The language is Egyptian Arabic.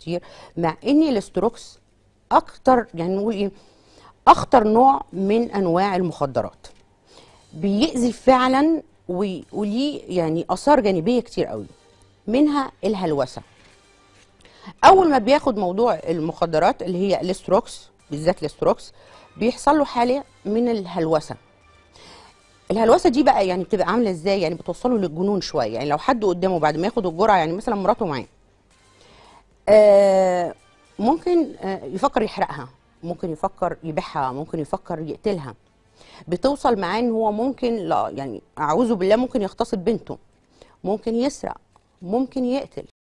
كتير مع ان الاستروكس اكتر يعني نقول ايه اخطر نوع من انواع المخدرات بيأذي فعلا وي- وليه يعني اثار جانبيه كتير قوي منها الهلوسه اول ما بياخد موضوع المخدرات اللي هي الاستروكس بالذات الاستروكس بيحصل له حاله من الهلوسه الهلوسه دي بقى يعني بتبقى عامله ازاي يعني بتوصله للجنون شويه يعني لو حد قدامه بعد ما ياخد الجرعه يعني مثلا مراته معاه آه ممكن آه يفكر يحرقها ممكن يفكر يبيعها ممكن يفكر يقتلها بتوصل معاه ان هو ممكن لا يعني اعوذ بالله ممكن يغتصب بنته ممكن يسرق ممكن يقتل